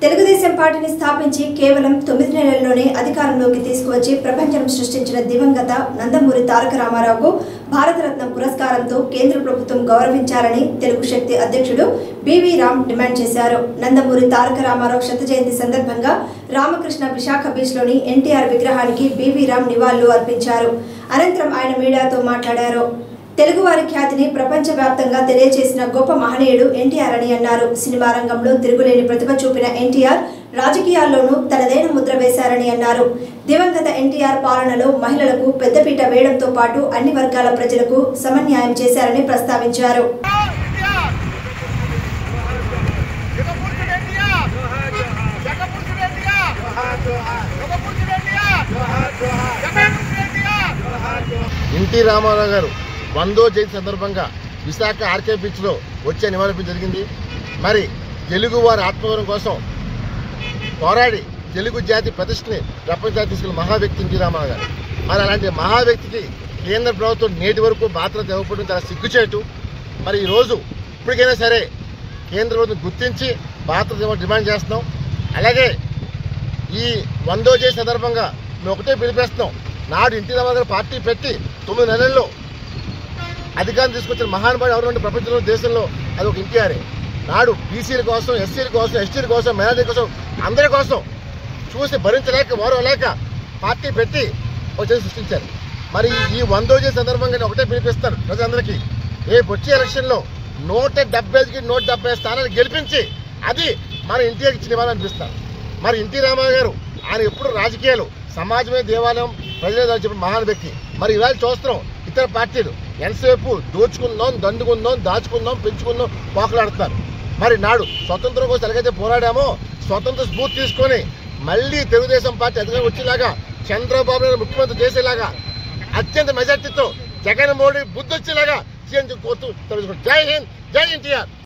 తెలుగుదేశం పార్టీని స్థాపించి కేవలం తొమ్మిది నెలల్లోనే అధికారంలోకి తీసుకువచ్చి ప్రపంచం సృష్టించిన దివంగత నందమూరి తారక రామారావుకు భారతరత్న పురస్కారంతో కేంద్ర ప్రభుత్వం గౌరవించాలని తెలుగు శక్తి అధ్యక్షుడు బివి రామ్ డిమాండ్ చేశారు నందమూరి తారక రామారావు శత జయంతి సందర్భంగా రామకృష్ణ విశాఖ బీచ్లోని ఎన్టీఆర్ విగ్రహానికి బివి రామ్ నివాళులు అర్పించారు అనంతరం ఆయన మీడియాతో మాట్లాడారు తెలుగువారి ఖ్యాతిని ప్రపంచవ్యాప్తంగా తెలియజేసిన గొప్ప మహనీయుడు ఎన్టీఆర్ అని అన్నారు సినిమా రంగంలో తిరుగులేని ప్రతిభ చూపిన ఎన్టీఆర్ రాజకీయాల్లోనూ తనదైన ముద్ర వేశారని అన్నారు దివంగత ఎన్టీఆర్ పాలనలో మహిళలకు పెద్దపీట వేయడంతో పాటు అన్ని వర్గాల ప్రజలకు సమన్యాయం చేశారని ప్రస్తావించారు ఎన్టీ రామారావు గారు వందో జయంతి సందర్భంగా విశాఖ ఆర్కే బీచ్లో వచ్చే నివాళులు జరిగింది మరి తెలుగు వారి ఆత్మగౌరవం కోసం పోరాడి తెలుగు జాతి ప్రతిష్టని ప్రపంచానికి తీసుకెళ్లిన మహా వ్యక్తి ఎన్టీ రామారావు గారు మరి అలాంటి మహా వ్యక్తికి కేంద్ర ప్రభుత్వం నేటి వరకు భద్రత ఇవ్వకపోవడం చాలా సిగ్గుచేటు మరి ఈరోజు ఇప్పటికైనా సరే కేంద్ర ప్రభుత్వం గుర్తించి భద్రత ఇవ్వమని డిమాండ్ చేస్తున్నాం అలాగే ఈ వందో జయ సందర్భంగా మేము ఒకటే పిలిపేస్తున్నాం నాడు ఎన్టీ రామారావు గారు పార్టీ పెట్టి తొమ్మిది నెలల్లో అధికారం తీసుకొచ్చిన మహానుభావుడు ఎవరు అంటే ప్రపంచంలో దేశంలో అది ఒక ఎన్టీఆర్ఏ నాడు బీసీల కోసం ఎస్సీల కోసం ఎస్టీల కోసం మైనార్టీ కోసం అందరి కోసం చూసి భరించలేక ఓరవలేక పార్టీ పెట్టి ఒక చేసి సృష్టించారు మరి ఈ వందో జయ సందర్భంగా నేను ఒకటే పిలిపిస్తాను ప్రజలందరికీ రేపు వచ్చే ఎలక్షన్లో నూట డెబ్బైకి నూట డెబ్బై స్థానాలు గెలిపించి అది మన ఎన్టీఆర్కి ఇచ్చిన ఇవ్వాలని అనిపిస్తాను మరి ఎన్టీ రామారావు గారు ఆయన ఎప్పుడు రాజకీయాలు సమాజమే దేవాలయం ప్రజలే దాని చెప్పిన మహాన్ వ్యక్తి మరి ఇవాళ చూస్తున్నాం ఇతర పార్టీలు ఎంతసేపు దోచుకుందాం దండుకుందాం దాచుకుందాం పెంచుకుందాం పోకలాడుతున్నారు మరి నాడు స్వతంత్రం కోసం ఎలాగైతే పోరాడామో స్వతంత్ర స్ఫూర్తి తీసుకొని మళ్ళీ తెలుగుదేశం పార్టీ అధికారం వచ్చేలాగా చంద్రబాబు నాయుడు ముఖ్యమంత్రి చేసేలాగా అత్యంత మెజార్టీతో జగన్మోహన్ రెడ్డి బుద్ధి వచ్చేలాగా సీఎం కోరుతూ తెలుసుకుంటాం జై హింద్ జై ఎన్టీఆర్